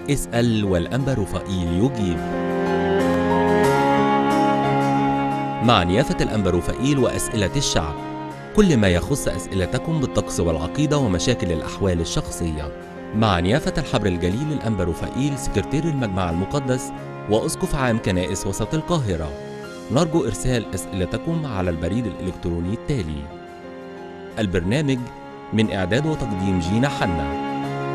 اسأل والأنبا رفائيل يجيب مع نيافة الأنبا رفائيل وأسئلة الشعب كل ما يخص أسئلتكم بالطقس والعقيدة ومشاكل الأحوال الشخصية مع نيافة الحبر الجليل الأنبا رفائيل سكرتير المجمع المقدس وأسقف عام كنائس وسط القاهرة نرجو إرسال أسئلتكم على البريد الإلكتروني التالي البرنامج من إعداد وتقديم جينا حنا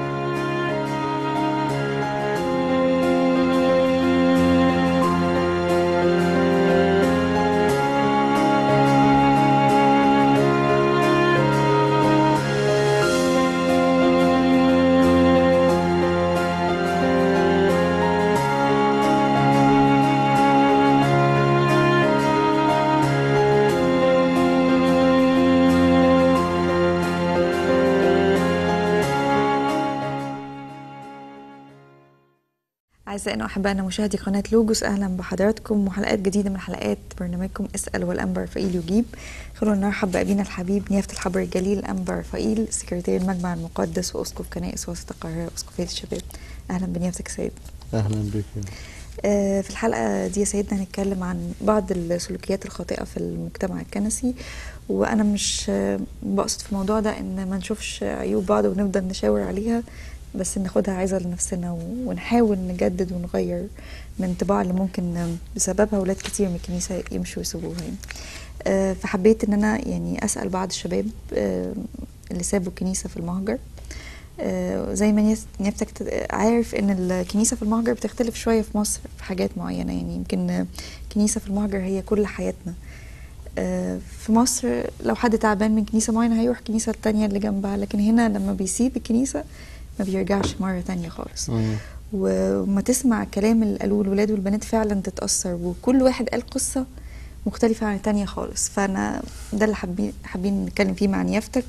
أعزائنا وأحبائنا مشاهدي قناة لوجوس أهلا بحضراتكم وحلقات جديدة من حلقات برنامجكم اسأل والأنبا رفائيل يجيب خلونا نرحب بأبينا الحبيب نيافة الحبر الجليل أنبا رفائيل سكرتير المجمع المقدس وأسقف كنائس وسط القاهرة أسقفية الشباب أهلا بنيافتك سيد اهلا بك آه، في الحلقة دي يا سيدنا هنتكلم عن بعض السلوكيات الخاطئة في المجتمع الكنسي وأنا مش آه، بقصد في الموضوع ده إن ما نشوفش عيوب بعض ونفضل نشاور عليها بس ناخدها عايزة لنفسنا و- ونحاول نجدد ونغير من طباع اللي ممكن آه، بسببها ولاد كتير من الكنيسة يمشوا ويسيبوها يعني. آه، فحبيت إن أنا يعني أسأل بعض الشباب آه، اللي سابوا الكنيسة في المهجر آه، زي ما نيس- نيابتك ت- عارف ان الكنيسه في المهجر بتختلف شويه في مصر في حاجات معينه يعني يمكن آه، كنيسه في المهجر هي كل حياتنا آه، في مصر لو حد تعبان من كنيسه معينه هيروح كنيسه التانية اللي جنبها لكن هنا لما بيسيب الكنيسه ما بيرجعش مره تانية خالص مم. وما تسمع كلام اللي قالوه الولاد والبنات فعلا تتأثر وكل واحد قال قصة مختلفة عن التانية خالص فأنا ده اللي حابين حابين نتكلم فيه مع نيافتك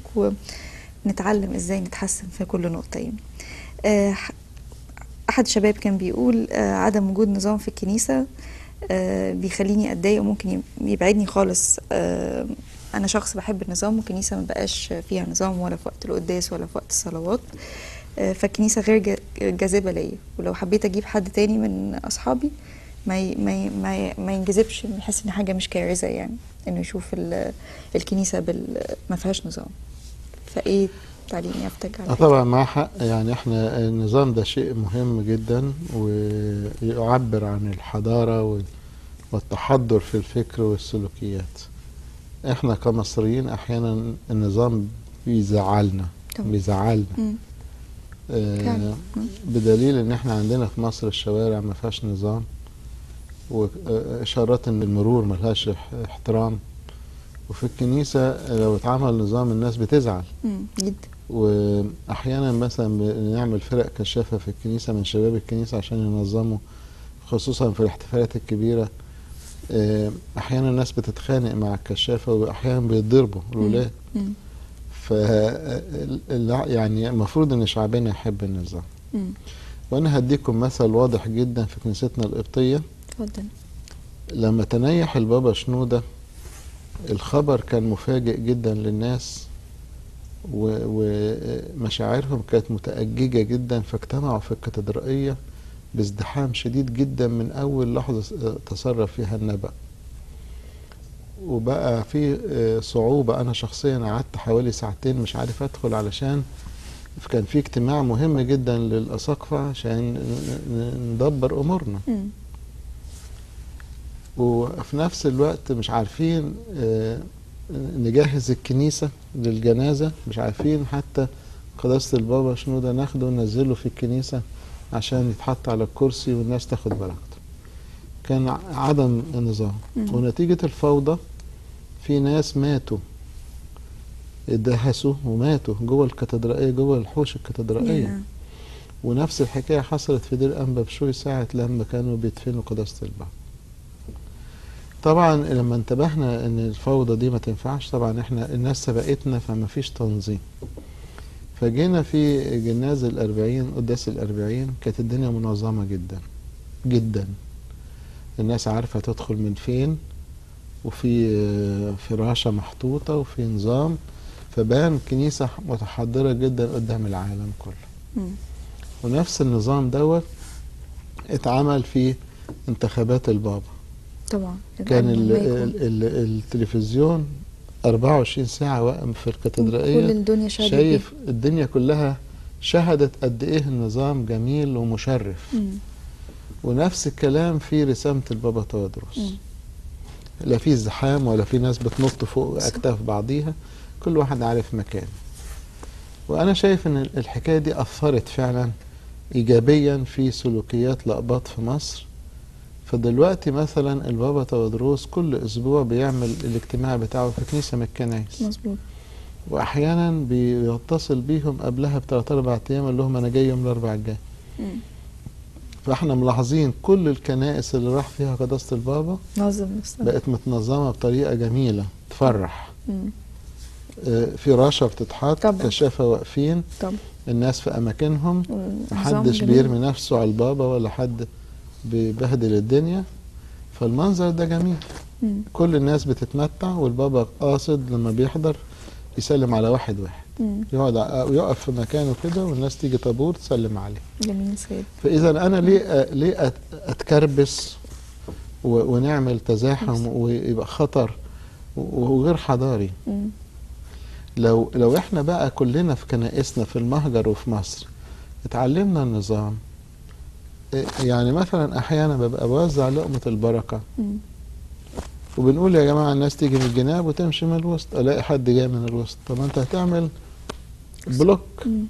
ونتعلم ازاي نتحسن في كل نقطة يعني. آه، ح- أحد الشباب كان بيقول آه، عدم وجود نظام في الكنيسة آه، بيخليني أتضايق وممكن يب- يبعدني خالص آه، أنا شخص بحب النظام والكنيسة ما بقاش فيها نظام ولا في وقت القداس ولا في وقت الصلوات آه، فالكنيسة غير جا- جاذبة ليا ولو حبيت أجيب حد تاني من أصحابي ما ي- ما ي- ما ي- ما ينجذبش يحس إن حاجة مش كارثة يعني إنه يشوف ال- الكنيسة بال ما فيهاش نظام فإيه تعليم يفتك على اه كده؟ طبعا مع حق يعني احنا النظام ده شيء مهم جدا ويعبر عن الحضارة وال- والتحضر في الفكر والسلوكيات احنا كمصريين احيانا النظام بيزعلنا طبعا. بيزعلنا مم. فعلا. آه مم. بدليل ان احنا عندنا في مصر الشوارع ما فيهاش نظام واشارات ان المرور ملهاش اح- احترام وفي الكنيسة لو اتعمل نظام الناس بتزعل مم. جدا واحيانا مثلا بنعمل فرق كشافه في الكنيسه من شباب الكنيسه عشان ينظموا خصوصا في الاحتفالات الكبيره آه، احيانا الناس بتتخانق مع الكشافه واحيانا بيتضربوا الولاد مم. ف يعني المفروض ان شعبنا يحب النظام مم. وانا هديكم مثل واضح جدا في كنيستنا القبطيه اتفضل لما تنيح البابا شنوده الخبر كان مفاجئ جدا للناس و- ومشاعرهم كانت متأججة جدا فاجتمعوا في الكاتدرائية بازدحام شديد جدا من أول لحظة تصرف فيها النبأ وبقى في آه، صعوبة أنا شخصيا قعدت حوالي ساعتين مش عارف أدخل علشان كان في اجتماع مهم جدا للأساقفة عشان ن- ن- ندبر أمورنا مم. وفي نفس الوقت مش عارفين آه، نجهز الكنيسة للجنازة مش عارفين حتى قداسة البابا شنودة ناخده وننزله في الكنيسة عشان يتحط على الكرسي والناس تاخد بركته كان ع- عدم نظام مم. ونتيجة الفوضى في ناس ماتوا اتدهسوا وماتوا جوه الكاتدرائية جوه الحوش الكاتدرائية يا. ونفس الحكاية حصلت في دير أنبا بشوي ساعة لما كانوا بيدفنوا قداسة البابا طبعا لما انتبهنا ان الفوضى دي ما تنفعش طبعا احنا الناس سبقتنا فما فيش تنظيم فجينا في جناز الأربعين قداس الأربعين كانت الدنيا منظمة جدا جدا الناس عارفة تدخل من فين وفي آه، فراشة محطوطة وفي نظام فبان كنيسة متحضرة جدا قدام العالم كله مم. ونفس النظام دوت اتعمل في انتخابات البابا طبعا كان ال ما يكون. ال ال التلفزيون 24 ساعة واقف في كل الكاتدرائية الدنيا شهدت شايف الدنيا كلها شهدت قد ايه النظام جميل ومشرف بيه. مم. ونفس الكلام في رسامة البابا تودروس مم. لا في زحام ولا في ناس بتنط فوق صح. اكتاف بعضيها كل واحد عارف مكانه وانا شايف ان الحكايه دي اثرت فعلا ايجابيا في سلوكيات لقباط في مصر فدلوقتي مثلا البابا تودروس كل اسبوع بيعمل الاجتماع بتاعه في كنيسه من الكنائس مظبوط واحيانا بيتصل بيهم قبلها بثلاث اربع ايام يقول لهم انا جاي يوم الاربعاء الجاي مم. فاحنا ملاحظين كل الكنائس اللي راح فيها قداسه البابا نظم نفسها بقت متنظمه بطريقه جميله تفرح مم. آه، في رشا بتتحط طبعا. كشافه واقفين طبعا الناس في اماكنهم والنظام محدش جميل. بيرمي نفسه على البابا ولا حد بيبهدل الدنيا فالمنظر ده جميل مم. كل الناس بتتمتع والبابا قاصد لما بيحضر يسلم على واحد واحد مم. يقعد ع- يقف في مكانه كده والناس تيجي طابور تسلم عليه جميل سيد فاذا انا ليه أ- ليه أت- اتكربس و- ونعمل تزاحم ويبقى خطر و- وغير حضاري مم. لو لو احنا بقى كلنا في كنائسنا في المهجر وفي مصر اتعلمنا النظام إيه، يعني مثلا احيانا ببقى بوزع لقمه البركه مم. وبنقول يا جماعه الناس تيجي من الجناب وتمشي من الوسط الاقي حد جاي من الوسط طب انت هتعمل بلوك مم.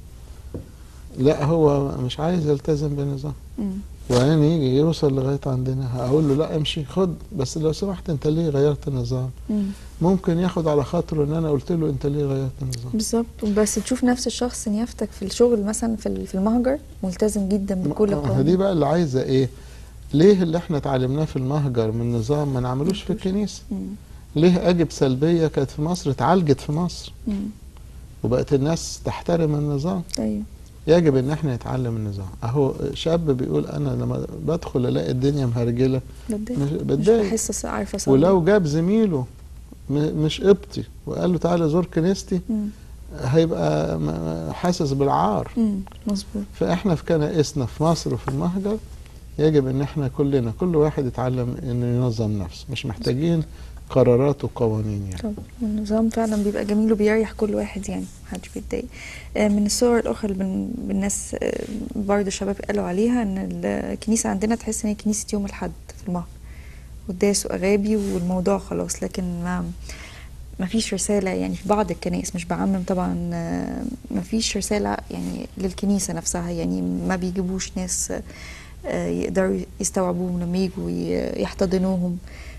لا هو مش عايز يلتزم بالنظام مم. وبعدين يجي يوصل لغايه عندنا هقول له لا امشي خد بس لو سمحت انت ليه غيرت النظام مم. ممكن ياخد على خاطره ان انا قلت له انت ليه غيرت النظام بالظبط بس تشوف نفس الشخص نيافتك في الشغل مثلا في ال- في المهجر ملتزم جدا بكل ما- ما- دي قانون بقى اللي عايزه ايه ليه اللي احنا اتعلمناه في المهجر من نظام ما نعملوش في الكنيسه مم. ليه اجب سلبيه كانت في مصر اتعالجت في مصر مم. وبقت الناس تحترم النظام ايوه يجب ان احنا نتعلم النظام اهو شاب بيقول انا لما بدخل الاقي الدنيا مهرجله بتضايق مش مش بتضايق بحس عارفه أصلي. ولو جاب زميله م- مش قبطي وقال له تعالى زور كنيستي مم. هيبقى م- حاسس بالعار مم. مظبوط فاحنا في كنائسنا في مصر وفي المهجر يجب ان احنا كلنا كل واحد يتعلم انه ينظم نفسه مش محتاجين قرارات وقوانين يعني طبعا النظام فعلا بيبقى جميل وبيريح كل واحد يعني محدش بيتضايق آه، من الصور الاخرى اللي بن- بالناس آه، برضه الشباب قالوا عليها ان الكنيسه عندنا تحس ان هي كنيسه يوم الاحد في المهجر قداس واغابي والموضوع خلاص لكن ما ما فيش رسالة يعني في بعض الكنائس مش بعمم طبعا آه، ما فيش رسالة يعني للكنيسة نفسها يعني ما بيجيبوش ناس آه، يقدروا يستوعبوهم لما يجوا ي- يحتضنوهم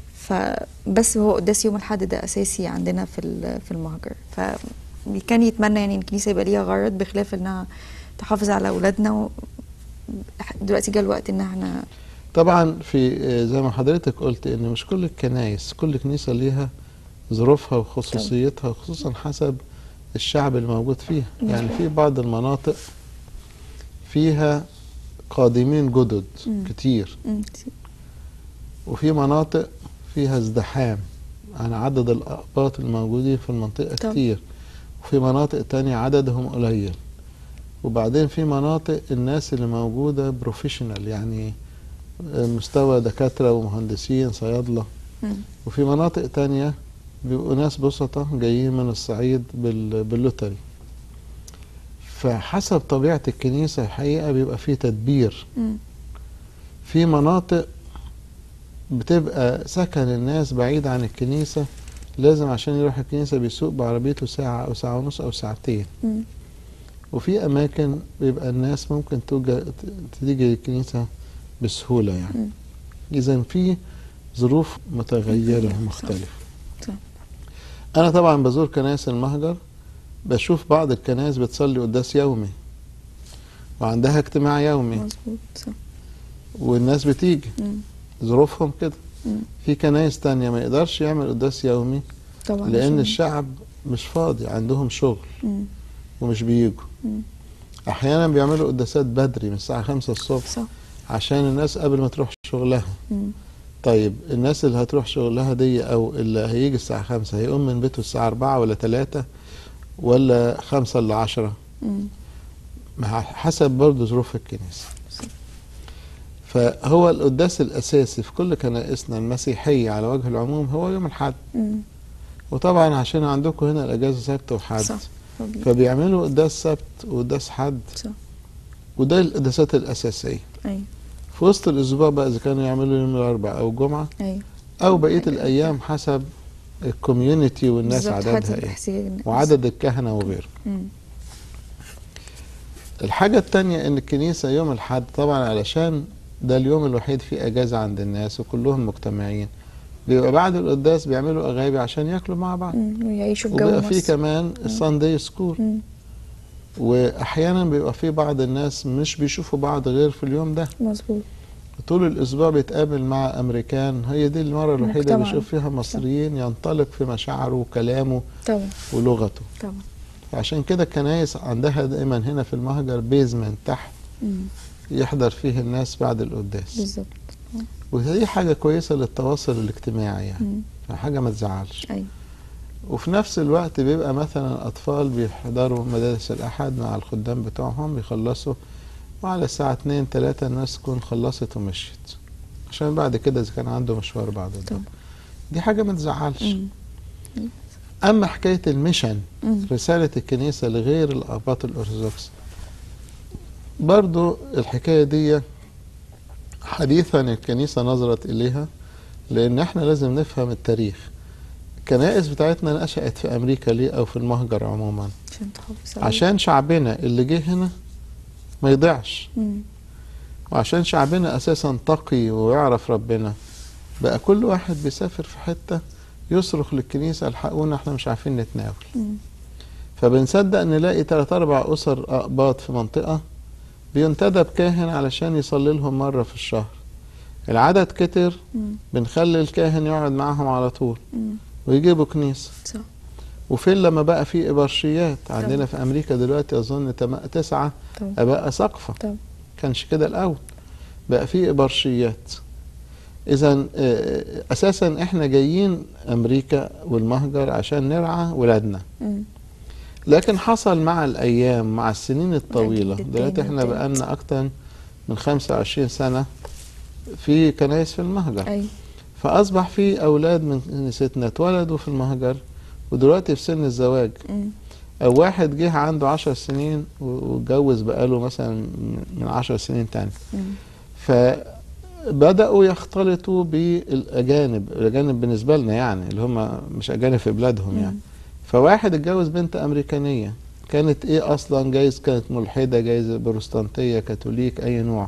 فبس هو قداس يوم الأحد ده أساسي عندنا في ال- في المهجر فكان يتمنى يعني إن الكنيسة يبقى ليها غرض بخلاف إنها تحافظ على أولادنا و- دلوقتي جه الوقت إن احنا طبعا في آه، زي ما حضرتك قلت ان مش كل الكنائس كل كنيسه ليها ظروفها وخصوصيتها وخصوصا حسب الشعب اللي موجود فيها يعني مظبوط. في بعض المناطق فيها قادمين جدد مم. كتير مم، وفي مناطق فيها ازدحام عن عدد الأقباط الموجودين في المنطقة طبعا. كتير وفي مناطق تانية عددهم قليل وبعدين في مناطق الناس اللي موجودة بروفيشنال يعني مستوى دكاترة ومهندسين صيادلة مم، وفي مناطق تانية بيبقوا ناس بسطة جايين من الصعيد بال- باللوتري فحسب طبيعة الكنيسة الحقيقة بيبقى فيه تدبير مم، في مناطق بتبقى سكن الناس بعيد عن الكنيسة لازم عشان يروح الكنيسة بيسوق بعربيته ساعة أو ساعة ونص أو ساعتين مم، وفي أماكن بيبقى الناس ممكن توجه تيجي الكنيسة بسهولة يعني مم. إذا في ظروف متغيرة صح. مختلفة صح. أنا طبعا بزور كنائس المهجر بشوف بعض الكنائس بتصلي قداس يومي وعندها اجتماع يومي مظبوط صح والناس بتيجي مم، ظروفهم كده مم. في كنايس تانية ما يقدرش يعمل قداس يومي طبعا لأن عشان- الشعب مش فاضي عندهم شغل مم، ومش بيجوا مم. أحيانا بيعملوا قداسات بدري من الساعة خمسة الصبح صح عشان الناس قبل ما تروح شغلها مم، طيب الناس اللي هتروح شغلها دي أو اللي هيجي الساعة خمسة هيقوم من بيته الساعة أربعة ولا تلاتة ولا خمسة إلا عشرة مم. مع حسب برضه ظروف الكنيسة فهو القداس الأساسي في كل كنائسنا المسيحية على وجه العموم هو يوم الحد مم. وطبعا عشان عندكم هنا الأجازة سبت وحد صح طبيعي. فبيعملوا قداس سبت وقداس حد صح وده القداسات الأساسية ايوه في وسط الأسبوع بقى إذا كانوا يعملوا يوم الأربعاء أو الجمعة ايوه أو بقية الأيام حسب الكوميونتي والناس بالظبط، عددها حسب إيه احتياج الناس. وعدد الكهنة وغيره مم. الحاجة التانية إن الكنيسة يوم الحد طبعا علشان ده اليوم الوحيد فيه أجازة عند الناس وكلهم مجتمعين بيبقى بعد القداس بيعملوا أغابي عشان ياكلوا مع بعض مم. ويعيشوا في جو وبيبقى فيه مصر كمان الساندي سكول مم. وأحيانا بيبقى فيه بعض الناس مش بيشوفوا بعض غير في اليوم ده مظبوط طول الأسبوع بيتقابل مع أمريكان هي دي المرة الوحيدة اللي مجتمع. بيشوف فيها مصريين ينطلق في مشاعره وكلامه طبعا ولغته طبعا عشان كده الكنايس عندها دايما هنا في المهجر بيزمنت تحت مم. يحضر فيه الناس بعد القداس بالظبط ودي حاجة كويسة للتواصل الاجتماعي يعني مم. حاجة ما تزعلش ايوه وفي نفس الوقت بيبقى مثلا أطفال بيحضروا مدارس الأحد مع الخدام بتوعهم بيخلصوا وعلى الساعة اتنين تلاتة الناس تكون خلصت ومشيت عشان بعد كده إذا كان عنده مشوار بعد الظهر طبعا دي حاجة ما تزعلش مم. أما حكاية الميشن مم. رسالة الكنيسة لغير الآباط الأرثوذكس برضو الحكاية دي حديثا الكنيسة نظرت إليها لأن احنا لازم نفهم التاريخ الكنائس بتاعتنا نشأت في أمريكا ليه أو في المهجر عموما عشان تحافظ عليه. عشان شعبنا اللي جه هنا ما يضيعش مم. وعشان شعبنا أساسا تقي ويعرف ربنا بقى كل واحد بيسافر في حتة يصرخ للكنيسة الحقونا احنا مش عارفين نتناول مم. فبنصدق نلاقي تلات أربع أسر أقباط في منطقة بينتدب كاهن علشان يصلي لهم مرة في الشهر العدد كتر مم. بنخلي الكاهن يقعد معاهم على طول مم. ويجيبوا كنيسة صح وفين لما بقى في إبرشيات عندنا في أمريكا دلوقتي أظن تم- تسعة طبعا أباء سقفة طبعا كانش كده الأول بقى في إبرشيات إذا أساسا إحنا جايين أمريكا والمهجر عشان نرعى ولادنا مم. لكن حصل مع الأيام مع السنين الطويلة الجيل دلوقتي التاني إحنا والتالت. بقالنا أكتر من 25 سنة في كنايس في المهجر ايوه فأصبح في أولاد من كنيستنا اتولدوا في المهجر ودلوقتي في سن الزواج مم. أو واحد جه عنده عشر سنين و- واتجوز بقاله مثلا من عشر سنين تاني مم. فبدأوا يختلطوا بالأجانب الأجانب بالنسبة لنا يعني اللي هم مش أجانب في بلادهم يعني مم. فواحد اتجوز بنت أمريكانية كانت إيه أصلا جايز كانت ملحدة جايز بروستانتية كاثوليك أي نوع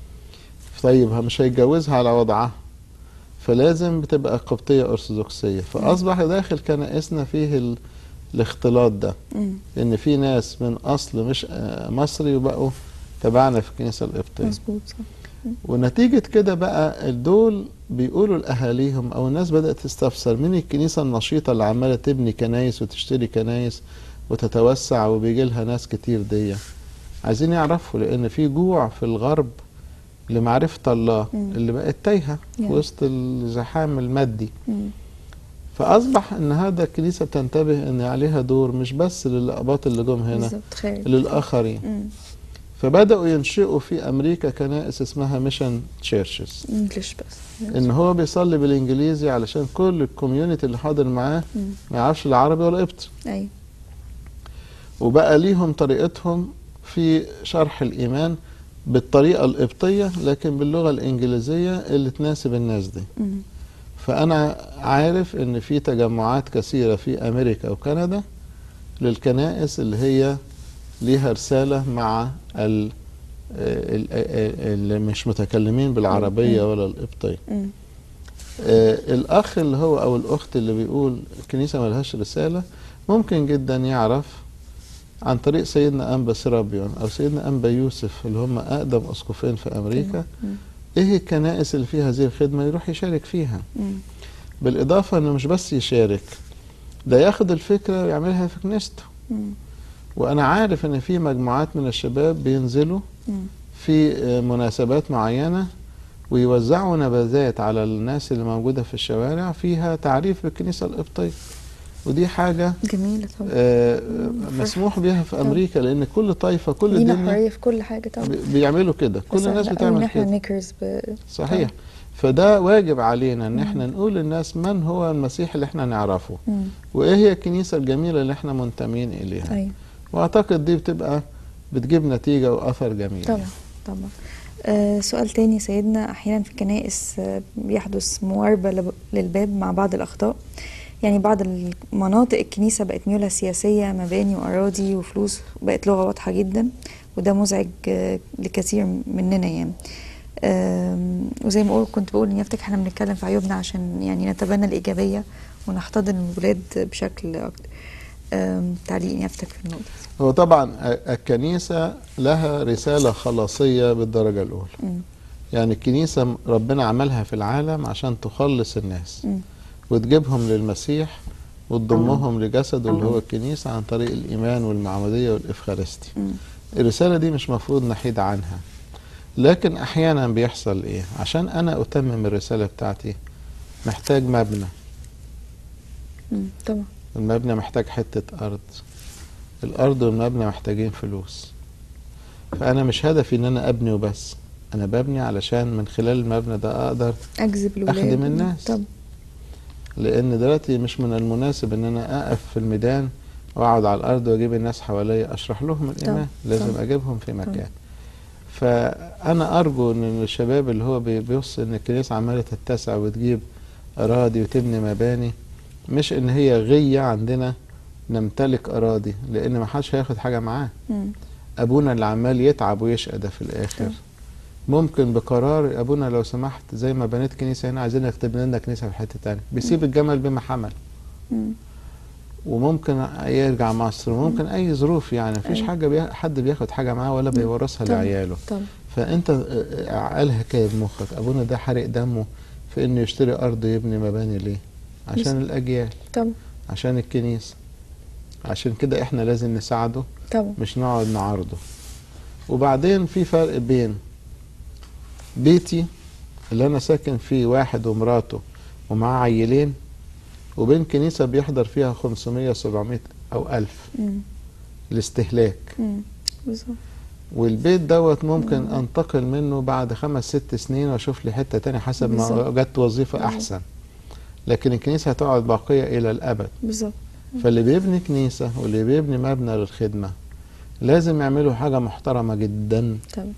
طيب مش هيتجوزها على وضعها فلازم بتبقى قبطية أرثوذكسية فأصبح داخل كنائسنا فيه ال... الاختلاط ده مم. إن في ناس من أصل مش آه، مصري وبقوا تبعنا في الكنيسة القبطية مظبوط صح ونتيجة كده بقى دول بيقولوا لأهاليهم أو الناس بدأت تستفسر مين الكنيسة النشيطة اللي عمالة تبني كنايس وتشتري كنايس وتتوسع وبيجي لها ناس كتير دي عايزين يعرفوا لأن في جوع في الغرب لمعرفة الله مم. اللي بقت تايهة في يعني. وسط الزحام المادي مم. فأصبح إن هذا الكنيسة بتنتبه إن عليها دور مش بس للأقباط اللي جم هنا بالظبط خارج للآخرين مم. فبدأوا ينشئوا في أمريكا كنائس اسمها ميشن تشيرشز انجلش بس ان هو بيصلي بالانجليزي علشان كل الكوميونتي اللي حاضر معاه مم. ما يعرفش لا عربي ولا قبطي ايوه وبقى ليهم طريقتهم في شرح الايمان بالطريقه القبطيه لكن باللغه الانجليزيه اللي تناسب الناس دي مم. فانا عارف ان في تجمعات كثيره في امريكا وكندا للكنائس اللي هي ليها رساله مع ال- ال- ال- اللي مش متكلمين بالعربيه ولا القبطيه مم. آه، الأخ اللي هو أو الأخت اللي بيقول الكنيسة ملهاش رسالة ممكن جدا يعرف عن طريق سيدنا أنبا سيرابيون أو سيدنا أنبا يوسف اللي هم أقدم أسقفين في أمريكا مم. إيه الكنائس اللي فيها هذه الخدمة يروح يشارك فيها مم. بالإضافة إنه مش بس يشارك ده ياخد الفكرة ويعملها في كنيسته مم. وأنا عارف إن في مجموعات من الشباب بينزلوا مم. في آه، مناسبات معينة ويوزعوا نبذات على الناس اللي موجودة في الشوارع فيها تعريف بالكنيسة القبطية ودي حاجة جميله طبعا آه، مم. مسموح بيها في أمريكا لأن كل طائفة كل لينا الدنيا حريه في كل حاجه طبعا بي- بيعملوا كده كل بس الناس لا، أو ان بتعمل احنا كده نيكرز ب... صحيح فده واجب علينا ان احنا نقول للناس من هو المسيح اللي احنا نعرفه مم. وايه هي الكنيسة الجميلة اللي احنا منتمين اليها ايوه واعتقد دي بتبقى بتجيب نتيجة واثر جميل طبعا طبعا آه سؤال تاني سيدنا أحيانا في الكنائس آه بيحدث مواربة لب- للباب مع بعض الأخطاء يعني بعض المناطق الكنيسة بقت ميولها سياسية مباني وأراضي وفلوس بقت لغة واضحة جدا وده مزعج آه لكثير مننا يعني آم، وزي ما قلت كنت بقول نيافتك احنا بنتكلم في عيوبنا عشان يعني نتبنى الإيجابية ونحتضن الولاد بشكل أكتر آم، تعليق نيافتك في النقطة دي. هو طبعا الكنيسة لها رسالة خلاصية بالدرجة الأولى مم. يعني الكنيسة ربنا عملها في العالم عشان تخلص الناس مم. وتجيبهم للمسيح وتضمهم لجسده اللي هو الكنيسة عن طريق الإيمان والمعمودية والإفخارستي مم. الرسالة دي مش مفروض نحيد عنها لكن أحيانا بيحصل إيه عشان أنا أتمم الرسالة بتاعتي محتاج مبنى مم. طبعا المبنى محتاج حتة أرض الأرض والمبنى محتاجين فلوس فأنا مش هدفي إن أنا أبني وبس أنا ببني علشان من خلال المبنى ده أقدر اجذب الولاد أخدم الناس. طب لأن دلوقتي مش من المناسب إن أنا أقف في الميدان وأقعد على الأرض وأجيب الناس حواليا أشرح لهم الإيمان لازم طبعا. أجيبهم في مكان فأنا أرجو إن الشباب اللي هو بي- بيبص إن الكنيسة عمالة تتسع وتجيب أراضي وتبني مباني مش إن هي غية عندنا نمتلك أراضي لأن ما حدش هياخد حاجة معاه مم. أبونا اللي عمال يتعب ويشقى ده في الآخر طبعا. ممكن بقرار أبونا لو سمحت زي ما بنيت كنيسة هنا عايزين نكتب لنا كنيسة في حتة تانية بيسيب الجمل بما حمل مم. وممكن يرجع مصر وممكن اي ظروف يعني مفيش أيوة. حاجه بي... حد بياخد حاجه معاه ولا بيورثها طبعا. لعياله طبعا فانت آه، عقلها كده بمخك ابونا ده حرق دمه في انه يشتري ارض يبني مباني ليه عشان بس. الاجيال طبعا عشان الكنيسه عشان كده احنا لازم نساعده طبعا مش نقعد نعارضه وبعدين في فرق بين بيتي اللي انا ساكن فيه واحد ومراته ومعاه عيلين وبين كنيسه بيحضر فيها 500 700 او 1000 مم. الاستهلاك مم. بالظبط والبيت دوت ممكن انتقل منه بعد خمس ست سنين واشوف لي حته تانية حسب ما بالظبط. جت وظيفه بالظبط. احسن لكن الكنيسه هتقعد باقيه الى الابد بالظبط فاللي بيبني كنيسه واللي بيبني مبنى للخدمه لازم يعملوا حاجه محترمه جدا طبعا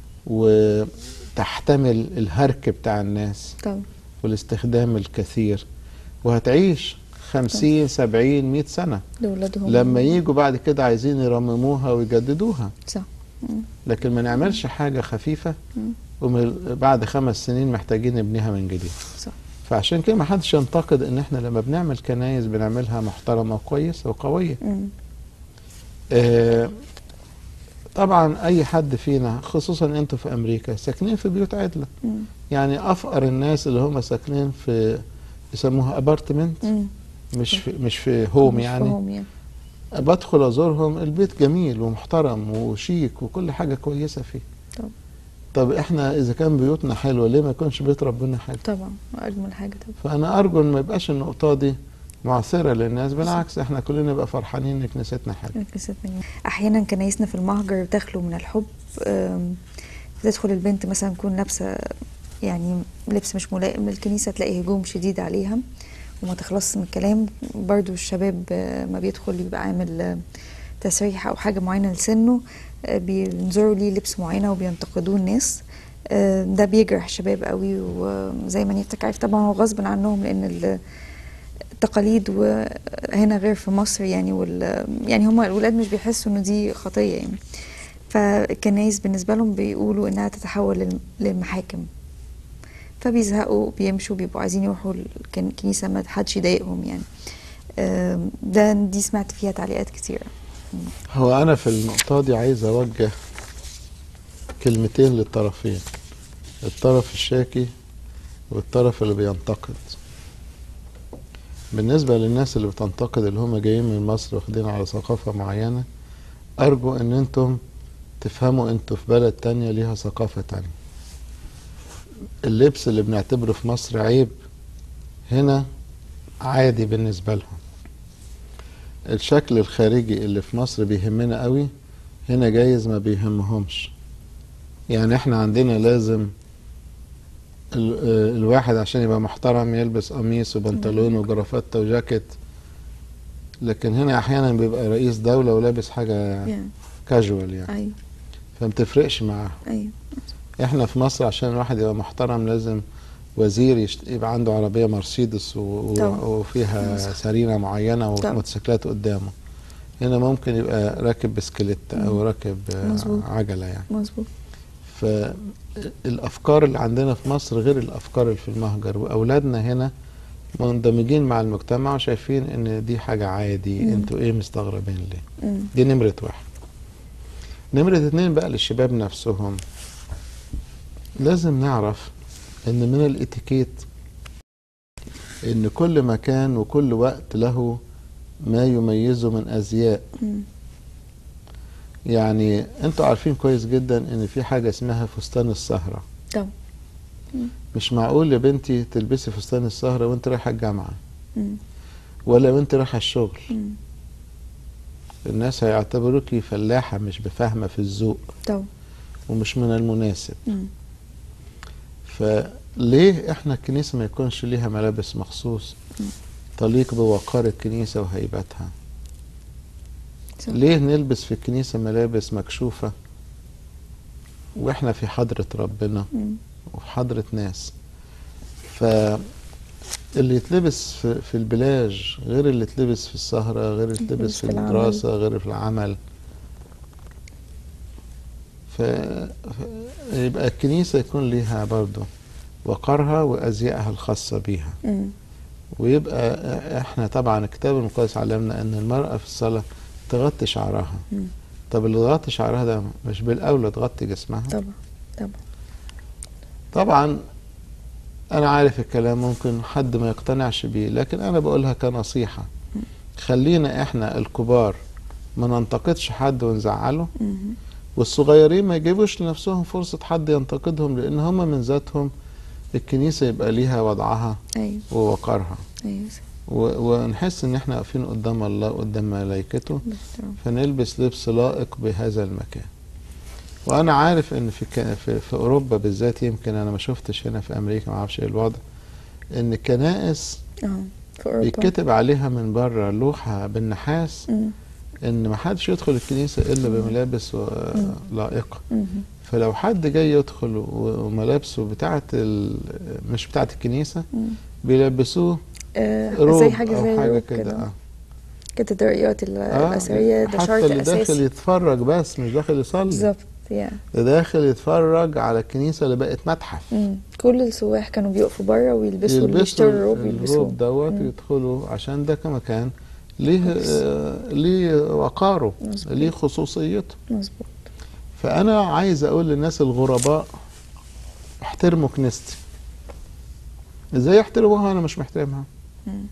وتحتمل الهرك بتاع الناس طبعا والاستخدام الكثير وهتعيش خمسين سبعين مئة سنة لأولادهم لما يجوا بعد كده عايزين يرمموها ويجددوها صح مم. لكن ما نعملش حاجة خفيفة مم. وبعد خمس سنين محتاجين نبنيها من جديد صح فعشان كده ما حدش ينتقد ان احنا لما بنعمل كنايس بنعملها محترمة وكويسة وقوية مم. آه، طبعا اي حد فينا خصوصا انتوا في امريكا ساكنين في بيوت عدلة مم. يعني افقر الناس اللي هم ساكنين في يسموها ابارتمنت مم. مش في مش في هوم مش يعني فاهم يعني بدخل ازورهم البيت جميل ومحترم وشيك وكل حاجه كويسه فيه طب. طب احنا اذا كان بيوتنا حلوه ليه ما يكونش بيت ربنا حلو طبعا أجمل حاجة طبعا فانا ارجو ان ما يبقاش النقطه دي معثره للناس بالعكس احنا كلنا نبقى فرحانين ان كنيستنا حلوه كنيستنا أحيانا كنايسنا في المهجر بتخلو من الحب أم، تدخل البنت مثلا تكون لابسة يعني لبس مش ملائم للكنيسة تلاقي هجوم شديد عليها وما تخلصش من الكلام برضو الشباب آه، ما بيدخل يبقى عامل آه، تسريح أو حاجة معينة لسنه آه، بينظروا ليه لبس معينة وبينتقدوه الناس آه، ده بيجرح الشباب قوي وزي ما نيتك عارف طبعا هو غصب عنهم لأن ال- التقاليد وهنا غير في مصر يعني وال يعني هم الولاد مش بيحسوا ان دي خطيه يعني فالكنايس بالنسبه لهم بيقولوا انها تتحول للم- للمحاكم فبيزهقوا بيمشوا بيبقوا عايزين يروحوا الكن- الكنيسه ما حدش يضايقهم يعني آم، ده دي سمعت فيها تعليقات كتيره هو انا في النقطه دي عايز اوجه كلمتين للطرفين الطرف الشاكي والطرف اللي بينتقد بالنسبة للناس اللي بتنتقد اللي هم جايين من مصر واخدين على ثقافة معينة أرجو إن أنتم تفهموا أنتوا في بلد تانية ليها ثقافة تانية اللبس اللي بنعتبره في مصر عيب هنا عادي بالنسبة لهم الشكل الخارجي اللي في مصر بيهمنا قوي هنا جايز ما بيهمهمش يعني احنا عندنا لازم ال- آه، الواحد عشان يبقى محترم يلبس قميص وبنطلون وجرافته وجاكيت لكن هنا احيانا بيبقى رئيس دولة ولابس حاجة يعني كاجوال يعني ايوه فمتفرقش معاه ايوه احنا في مصر عشان الواحد يبقى محترم لازم وزير يشت... يبقى عنده عربية مرسيدس و... و... طبعا. وفيها صح. سريرة معينة طبعا. وموتوسيكلات قدامه هنا ممكن يبقى راكب بسكليت او مم. راكب آه، مظبوط. عجلة يعني مظبوط فالافكار اللي عندنا في مصر غير الافكار اللي في المهجر واولادنا هنا مندمجين مع المجتمع وشايفين ان دي حاجة عادي مم. انتوا ايه مستغربين ليه مم. دي نمرة واحد نمرة اتنين بقى للشباب نفسهم لازم نعرف ان من الاتيكيت ان كل مكان وكل وقت له ما يميزه من ازياء مم. يعني انتوا عارفين كويس جدا ان في حاجة اسمها فستان السهرة طبعا مش معقول يا بنتي تلبسي فستان السهرة وانت رايحة الجامعة مم. ولا وانت رايحة الشغل مم. الناس هيعتبروكي فلاحة مش بفاهمة في الذوق طبعا ومش من المناسب مم. فليه احنا الكنيسة ما يكونش ليها ملابس مخصوص مم. تليق بوقار الكنيسة وهيبتها صح. ليه نلبس في الكنيسة ملابس مكشوفة واحنا في حضرة ربنا مم. وفي حضرة ناس فاللي يتلبس في, في البلاج غير اللي يتلبس في السهرة غير اللي يتلبس يتلبس في في العمل. الدراسة غير في العمل ف... يبقى الكنيسة يكون ليها برضو وقرها وأزيائها الخاصة بيها مم. ويبقى احنا طبعا الكتاب المقدس علمنا ان المرأة في الصلاة تغطي شعرها مم. طب اللي تغطي شعرها ده مش بالأولى تغطي جسمها طبعا طبعا طبعا انا عارف الكلام ممكن حد ما يقتنعش بيه لكن انا بقولها كنصيحة خلينا احنا الكبار ما ننتقدش حد ونزعله مم. والصغيرين ما يجيبوش لنفسهم فرصة حد ينتقدهم لان هم من ذاتهم الكنيسة يبقى ليها وضعها ايوه ووقارها ايوه و- ونحس ان احنا واقفين قدام الله قدام ملائكته باحترام. فنلبس لبس لائق بهذا المكان وانا عارف ان في ك- في, في اوروبا بالذات يمكن انا ما شفتش هنا في امريكا ما اعرفش ايه الوضع ان الكنائس اه في اوروبا بيتكتب عليها من بره لوحه بالنحاس مم. ان ما حدش يدخل الكنيسه الا بملابس و- لائقه مم. فلو حد جاي يدخل و- وملابسه بتاعه ال- مش بتاعه الكنيسه مم. بيلبسوه آه، روب زي حاجه او زي حاجه روب كده اه كاتدرائيات ال- آه، الاثريه ده حتى شرط اللي داخل اساسي يتفرج بس مش داخل يصلي بالظبط يا ده داخل يتفرج على الكنيسة اللي بقت متحف مم. كل السواح كانوا بيقفوا بره ويلبسوا اللي يلبسوا يشتروا الروب يلبسوه الروب دوت مم. يدخلوا عشان ده كمكان ليه كويس. آه ليه وقاره مظبوط. ليه خصوصيته مظبوط فأنا عايز أقول للناس الغرباء احترموا كنيستي ازاي يحترموها أنا مش محترمها مم.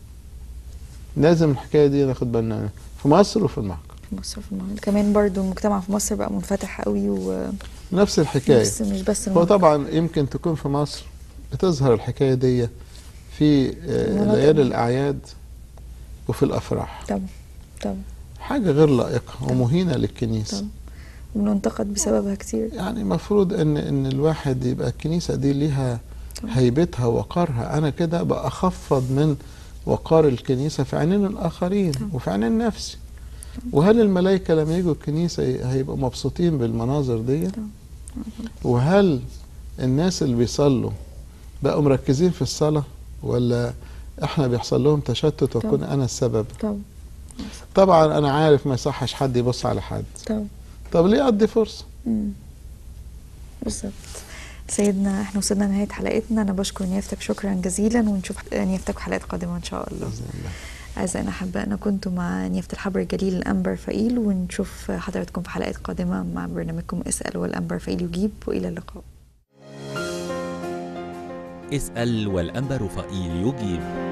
لازم الحكاية دي ناخد بالنا منها في مصر وفي المهجر في مصر في المغرب كمان برضو المجتمع في مصر بقى منفتح قوي ونفس نفس الحكاية مش بس هو المغرب. طبعا يمكن تكون في مصر بتظهر الحكاية دي في آه، مناطق. ليالي الأعياد وفي الأفراح طبعا طبعا حاجة غير لائقة ومهينة للكنيسة طبعا وبننتقد بسببها كتير يعني المفروض ان ان الواحد يبقى الكنيسة دي ليها طبعا. هيبتها وقارها انا كده بأخفض من وقار الكنيسة في عينين الآخرين طبعا. وفي عينين نفسي وهل الملائكة لما يجوا الكنيسة هيبقوا مبسوطين بالمناظر دي طبعا. وهل الناس اللي بيصلوا بقوا مركزين في الصلاة ولا احنا بيحصل لهم تشتت واكون طبعا. انا السبب طبعا طبعا انا عارف ما يصحش حد يبص على حد طبعا طب ليه ادي فرصة مم. بالظبط سيدنا احنا وصلنا لنهايه حلقتنا انا بشكر نيافتك شكرا جزيلا ونشوف نيافتك في حلقات قادمه ان شاء الله بإذن الله اعزائنا احبائنا كنتم مع نيافه الحبر الجليل الانبر فايل ونشوف حضراتكم في حلقات قادمه مع برنامجكم اسال والانبر فايل يجيب والى اللقاء اسأل والأنبا رفائيل يجيب